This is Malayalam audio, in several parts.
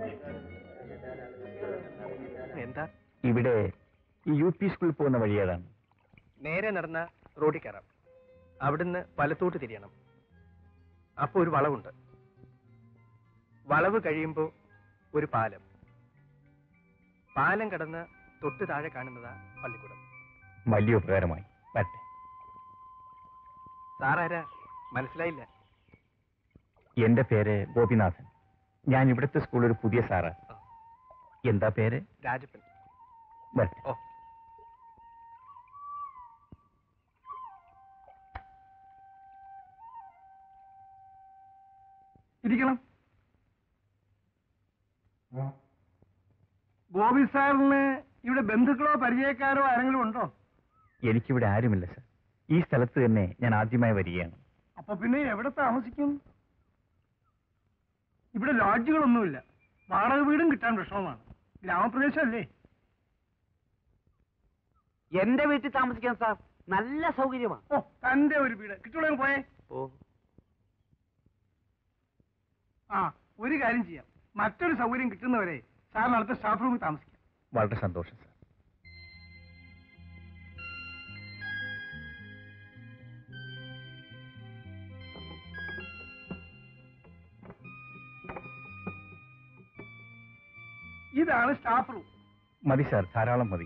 എന്താ ഇവിടെ ഈ യു പി സ്കൂളിൽ പോകുന്ന വഴി ഏതാണ് നേരെ നടന്ന റോഡിൽ കയറാം അവിടുന്ന് വലത്തോട്ട് തിരിയണം അപ്പൊ ഒരു വളവുണ്ട് വളവ് കഴിയുമ്പോൾ ഒരു പാലം പാലം കടന്ന് തൊട്ട് താഴെ കാണുന്നതാ പള്ളിക്കൂടം വലിയ ഉപകാരമായി വരട്ടെ സാറാരാ മനസ്സിലായില്ല എന്റെ പേര് ഗോപിനാഥൻ ഞാൻ ഇവിടുത്തെ സ്കൂളിൽ ഒരു പുതിയ സാറാ എന്താ പേര് രാജപ്പൻ വരട്ടെ ഓ ഇരിക്കണം ഗോപി സാറിന് ഇവിടെ ബന്ധുക്കളോ പരിചയക്കാരോ ആരെങ്കിലും ഉണ്ടോ എനിക്കിവിടെ ആരുമില്ല സർ ഈ സ്ഥലത്ത് തന്നെ ഞാൻ ആദ്യമായി വരികയാണ് അപ്പൊ പിന്നെ എവിടെ താമസിക്കും ഇവിടെ ലോഡ്ജുകളൊന്നുമില്ല വാടക വീടും കിട്ടാൻ വിഷമമാണ് ഗ്രാമപ്രദേശമല്ലേ എന്റെ വീട്ടിൽ താമസിക്കാൻ സാർ നല്ല സൗകര്യമാണ് ഓ തന്റെ ഒരു വീട് കിട്ടുള്ളൂ പോയേ ഓ ആ ഒരു കാര്യം ചെയ്യാം മറ്റൊരു സൗകര്യം കിട്ടുന്നവരെ സാറിന് അടുത്ത സ്റ്റാഫ് റൂമിൽ താമസിക്കാം വളരെ സന്തോഷം സർ ഇതാണ് സ്റ്റാഫ് റൂം മതി സാർ ധാരാളം മതി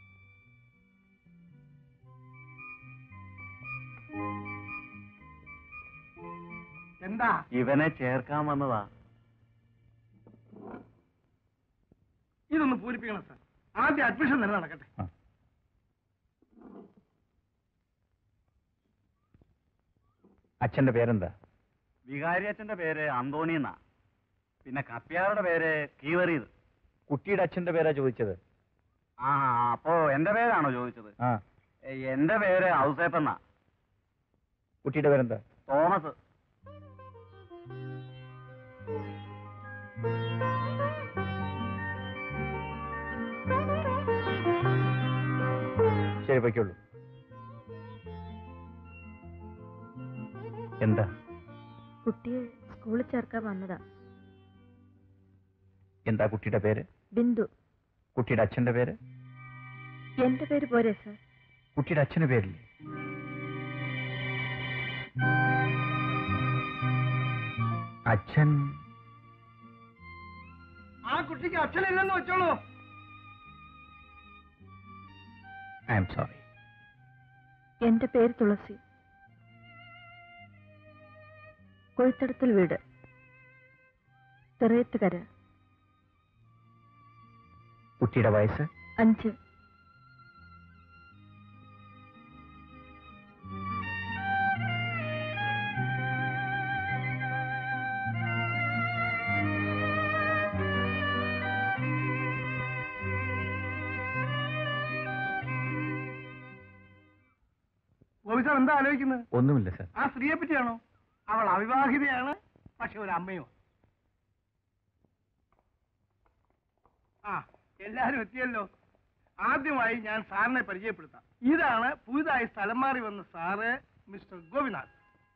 എന്താ ഇവനെ ചേർക്കാൻ വന്നതാ ഇതൊന്ന് പൂരിപ്പിക്കണം സാർ ആദ്യം അഡ്മിഷൻ തന്നെ നടക്കട്ടെ അച്ഛന്റെ പേരെന്താ വികാരി അച്ഛന്റെ പേര് അന്തോണി എന്നാ പിന്നെ കപ്പ്യാറുടെ പേര് കീവറീത് കുട്ടിയുടെ അച്ഛന്റെ പേരാ ചോദിച്ചത് ആ അപ്പോ എന്റെ പേരാണോ ചോദിച്ചത് ആ ഏ, എന്റെ പേര് ഔസേപ്പെന്നാ കുട്ടിയുടെ പേരെന്താ തോമസ് ശരി പൊയ്ക്കോളൂ എന്താ കുട്ടിയെ സ്കൂളിൽ ചേർക്കാൻ വന്നതാ എന്താ കുട്ടിയുടെ പേര് ബിന്ദു കുട്ടിയുടെ അച്ഛന്റെ പേര് എന്റെ പേര് പോരെ സാർ കുട്ടിയുടെ അച്ഛന് പേരില്ലേ അച്ഛൻ ആ കുട്ടിക്ക് അച്ഛനില്ലെന്ന് വെച്ചോളൂ ഐ എം സോറി എന്റെ പേര് തുളസി കൊഴുത്തടത്തിൽ വീട് തെറയത്തുകര കുട്ടിയുടെ വയസ്സ് അഞ്ച് ഗോപി സാർ എന്താ ആലോചിക്കുന്നത് ഒന്നുമില്ല സർ ആ സ്ത്രീയെ പറ്റിയാണോ അവൾ അവിവാഹിതയാണ് പക്ഷെ ഒരു അമ്മയോ ആ എല്ലാരും എത്തിയല്ലോ ആദ്യമായി ഞാൻ സാറിനെ പരിചയപ്പെടുത്താം ഇതാണ് പുതുതായി സ്ഥലം മാറി വന്ന സാറ് മിസ്റ്റർ ഗോപിനാഥ്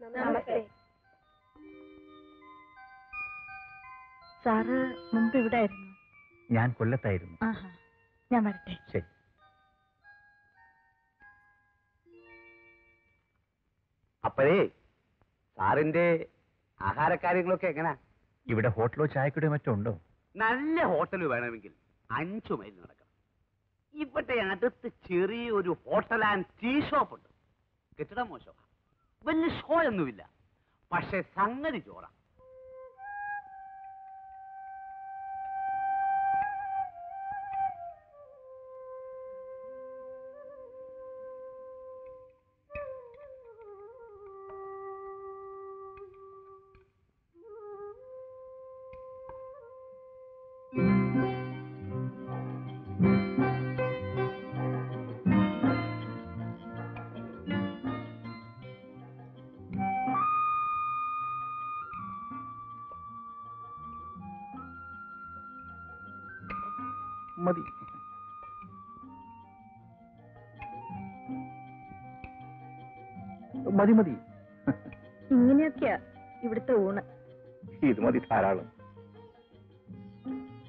സാറ് മുമ്പ് ഇവിടെ ആയിരുന്നു ഞാൻ കൊല്ലത്തായിരുന്നു ആഹാ ഞാൻ വരട്ടെ ശരി അപ്പോഴേ സാറിന്റെ ആഹാരക്കാര്യങ്ങളൊക്കെ എങ്ങനാ ഇവിടെ ഹോട്ടലോ ചായക്കടയോ മറ്റോ ഉണ്ടോ നല്ല ഹോട്ടൽ വേണമെങ്കിൽ അഞ്ചു മൈൽ നടക്കണം ഇവിടെ അടുത്ത് ചെറിയൊരു ഹോട്ടൽ ആൻഡ് ടീ ഷോപ്പ് ഉണ്ട് കെട്ടിടം മോശമാ വലിയ ഷോ ഒന്നുമില്ല പക്ഷെ സംഗതി ചോറ മതി മതി മതി ഇങ്ങനെയൊക്കെയാ ഇവിടുത്തെ ഊണ് ഇത് മതി ധാരാളം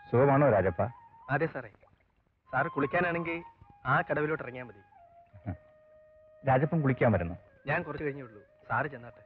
സുഖമാണോ രാജപ്പ അതെ സാറേ സാറ് കുളിക്കാനാണെങ്കിൽ ആ കടവിലോട്ട് ഇറങ്ങിയാൽ മതി രാജപ്പൻ കുളിക്കാൻ വരുന്നു ഞാൻ കുറച്ച് കഴിഞ്ഞേ ഉള്ളൂ സാറ് ചെന്നാട്ടെ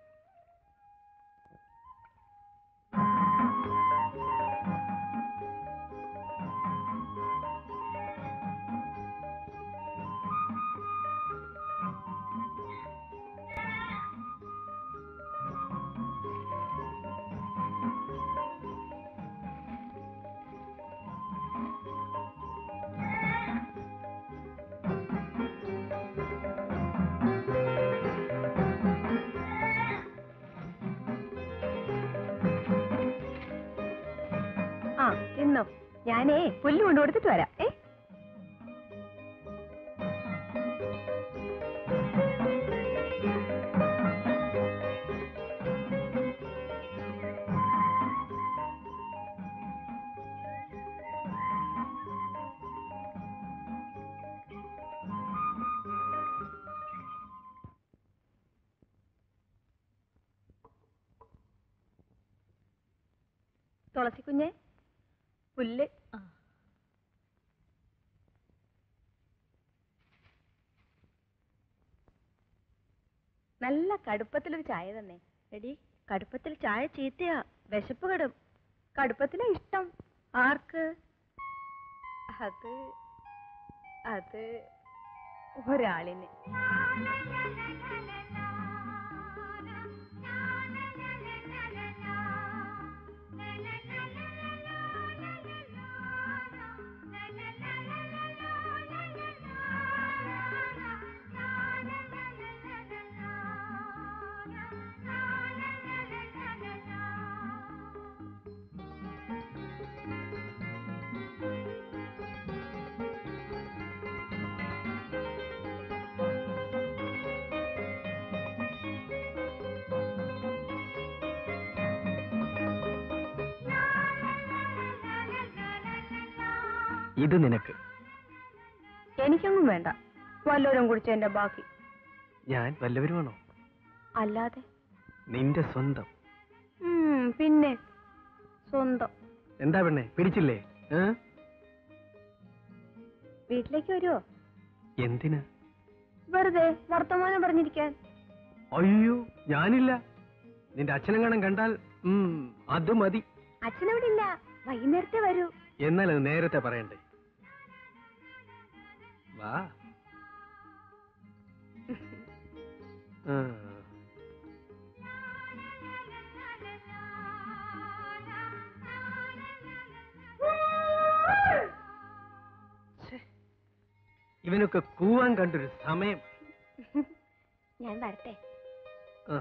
ആ തിന്നോ ഞാനേ പുല്ല് കൊണ്ടു കൊടുത്തിട്ട് വരാം ഏ തുളസി കുഞ്ഞെ പുല്ല് നല്ല കടുപ്പത്തിലൊരു ചായ തന്നെ എടി കടുപ്പത്തിൽ ചായ ചീത്തയാ വിശപ്പ് കടും കടുപ്പത്തിലാ ഇഷ്ടം ആർക്ക് അത് അത് ഒരാളിന് ഇത് നിനക്ക് എനിക്കൊന്നും വേണ്ട വല്ലവരും കുടിച്ചതിന്റെ ബാക്കി ഞാൻ വല്ലവരുമാണോ അല്ലാതെ നിന്റെ സ്വന്തം ഉം, പിന്നെ സ്വന്തം എന്താ പെണ്ണെ പിടിച്ചില്ലേ ഏ? വീട്ടിലേക്ക് വരുമോ എന്തിന് വെറുതെ വർത്തമാനം പറഞ്ഞിരിക്കാൻ അയ്യോ ഞാനില്ല നിന്റെ അച്ഛനെങ്ങാനും കണ്ടാൽ ഉം, അത് മതി അച്ഛനവിടെ ഇല്ല വൈകുന്നേരത്തെ വരൂ എന്നാൽ അത് നേരത്തെ പറയണ്ടേ വാ ആ. ഛെ, ഇവനൊക്കെ കൂവാൻ കണ്ടൊരു സമയം ഞാൻ വരട്ടെ ആ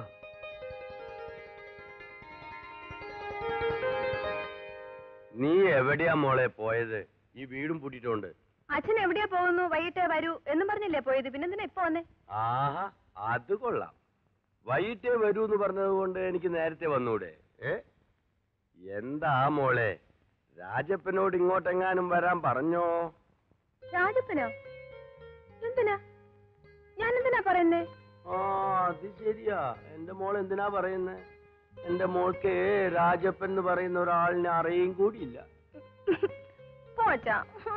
നീ എവിടെയാ മോളെ പോയത് ഈ വീടും പൂട്ടിട്ടുണ്ട് അച്ഛൻ എവിടെയാ പോകുന്നു വൈകിട്ട് വരൂ എന്നും പറഞ്ഞില്ലേ പോയത് പിന്നെന്തിനാ ഇപ്പൊ വന്നേ ആഹാ അത് കൊള്ളാം വൈകിട്ടേ വരൂ എന്ന് പറഞ്ഞത് കൊണ്ട് എനിക്ക് നേരത്തെ വന്നൂടെ ഏ എന്താ മോളെ രാജപ്പനോട് ഇങ്ങോട്ടെങ്ങാനും വരാൻ പറഞ്ഞോ രാജപ്പനോ എന്തിനാ ഞാൻ എന്തിനാ പറയുന്നേ ആ അത് ശരിയാ എന്റെ മോൾ എന്തിനാ പറയുന്നത് എന്റെ മോൾക്ക് രാജപ്പൻ എന്ന് പറയുന്ന ഒരാളിനെ അറിയും കൂടിയില്ല പോച്ചാ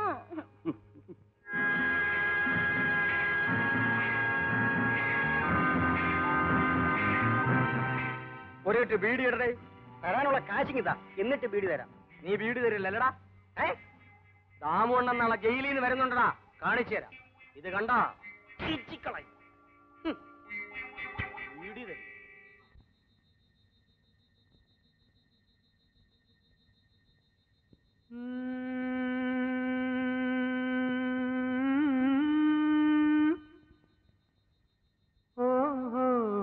ഒരേറ്റ് ബീഡി ഇടടേ തരാനുള്ള കാശിങ്ങിതാ എന്നിട്ട് ബീഡി തരാം നീ ബീഡി തരില്ലല്ലടാ ഏ ദാമുണ്ണം നാളെ ജയിലിൽ നിന്ന് വരുന്നുണ്ടടാ കാണിച്ചു തരാം ഇത് കണ്ടാ ചിച്ചിക്കളയും